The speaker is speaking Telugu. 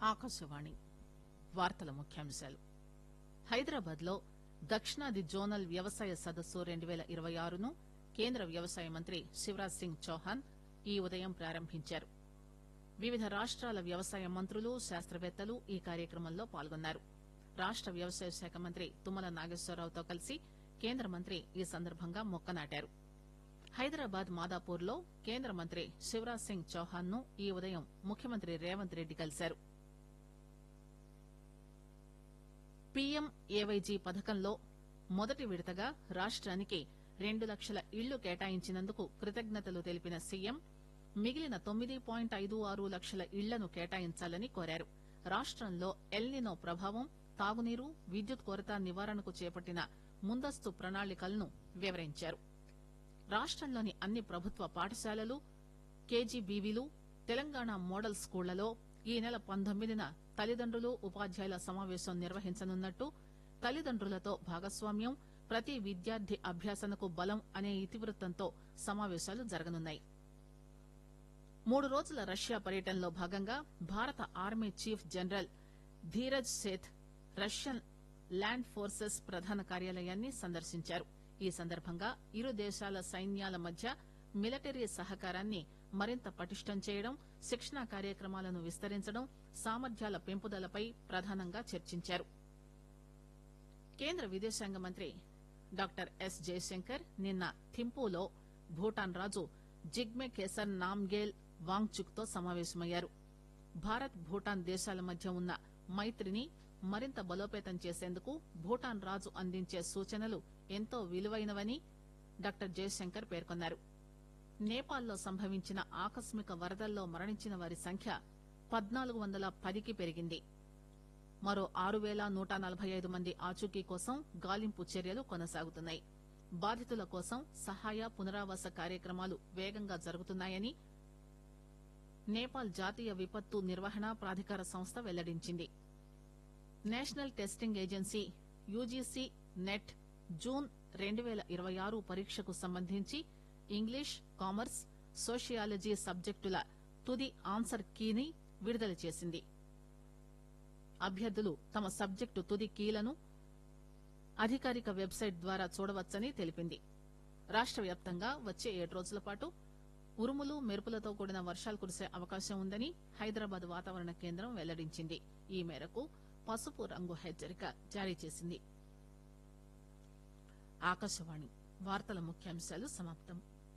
ఆకాశవాణి వార్తల ముఖ్యాంశాలు హైదరాబాద్ లో దక్షిణాది జోనల్ వ్యవసాయ సదస్సు రెండు పేల ఇరవై ఆరును కేంద్ర వ్యవసాయ మంత్రి శివరాజ్ సింగ్ చౌహాన్ ఈ ఉదయం ప్రారంభించారు వివిధ రాష్టాల వ్యవసాయ మంత్రులు శాస్తవేత్తలు ఈ కార్యక్రమంలో పాల్గొన్నారు రాష్ట వ్యవసాయ శాఖ మంత్రి తుమ్మల నాగేశ్వరరావుతో కలిసి కేంద్ర మంత్రి ఈ సందర్భంగా మొక్క నాటారు హైదరాబాద్ మాదాపూర్ లో కేంద్ర మంత్రి శివరాజ్ సింగ్ చౌహాన్ ను ఈ ఉదయం ముఖ్యమంత్రి రేవంత్ రెడ్డి కలిశారు పీఎం ఏవైజీ పథకంలో మొదటి విడతగా రాష్టానికి రెండు లక్షల ఇళ్లు కేటాయించినందుకు కృతజ్ఞతలు తెలిపిన సీఎం మిగిలిన తొమ్మిది పాయింట్ ఐదు ఆరు లక్షల ఇళ్లను కేటాయించాలని కోరారు రాష్టంలో ఎల్నినో ప్రభావం తాగునీరు విద్యుత్ కొరత నివారణకు చేపట్టిన ముందస్తు ప్రణాళికలను వివరించారు రాష్టంలోని అన్ని ప్రభుత్వ పాఠశాలలు కేజీబీవీలు తెలంగాణ మోడల్ స్కూళ్లలో ఈ నెల పంతొమ్మిదిన తల్లిదండ్రులు ఉపాధ్యాయుల సమావేశం నిర్వహించనున్నట్టు తల్లిదండ్రులతో భాగస్వామ్యం ప్రతి విద్యార్థి అభ్యాసనకు బలం అనే ఇతివృత్తంతో సమావేశాలు జరగనున్నాయి మూడు రోజుల రష్యా పర్యటనలో భాగంగా భారత army chief general Dheeraj Seth Russian land forces ప్రధాన కార్యాలయాన్ని సందర్శించారు ఈ సందర్భంగా ఇరు దేశాల సైన్యాల మధ్య మిలిటరీ సహకారాన్ని మరింత పటిష్టం చేయడం శిక్షణా కార్యక్రమాలను విస్తరించడం సామర్థ్యాల పెంపుదలపై ప్రధానంగా చర్చించారు కేంద్ర విదేశాంగ మంత్రి డాక్టర్ ఎస్ జయశంకర్ నిన్న థింపూలో భూటాన్ రాజు జిగ్మె కేసర్ నామ్గేల్ వాంగ్చుక్ తో సమావేశమయ్యారు భారత్ భూటాన్ దేశాల మధ్య ఉన్న మైత్రిని మరింత బలోపేతం చేసేందుకు భూటాన్ రాజు అందించే సూచనలు ఎంతో విలువైనవని డాక్టర్ జయశంకర్ పేర్కొన్నారు నేపాల్లో సంభవించిన ఆకస్మిక వరదల్లో మరణించిన వారి సంఖ్య పద్నాలుగు వందల పదికి పెరిగింది మరో ఆరు పేల నూట నలభై ఐదు మంది ఆచూకీ కోసం గాలింపు చర్యలు కొనసాగుతున్నాయి బాధితుల కోసం సహాయ పునరావాస కార్యక్రమాలు వేగంగా జరుగుతున్నాయని నేపాల్ జాతీయ విపత్తు నిర్వహణ ప్రాధికార సంస్థ వెల్లడించింది National Testing Agency UGC NET June రెండు పేల ఇరవై ఆరు పరీక్షకు సంబంధించి ఇంగ్లీష్ కామర్స్ సోషియాలజీ సబ్జెక్టుల తుది ఆన్సర్ కీని విడుదల చేసింది అభ్యర్థులు తమ సబ్జెక్టు తుది కీలను అధికారిక వెబ్సైట్ ద్వారా చూడవచ్చని తెలిపింది రాష్ట వ్యాప్తంగా వచ్చే ఏడు రోజుల పాటు ఉరుములు మెరుపులతో కూడిన వర్షాలు కురిసే అవకాశం ఉందని హైదరాబాద్ వాతావరణ కేంద్రం వెల్లడించింది ఈ మేరకు పసుపు రంగు హెచ్చరిక జారీ చేసింది ఆకాశవాణి వార్తల ముఖ్యాంశాలు సమాప్తం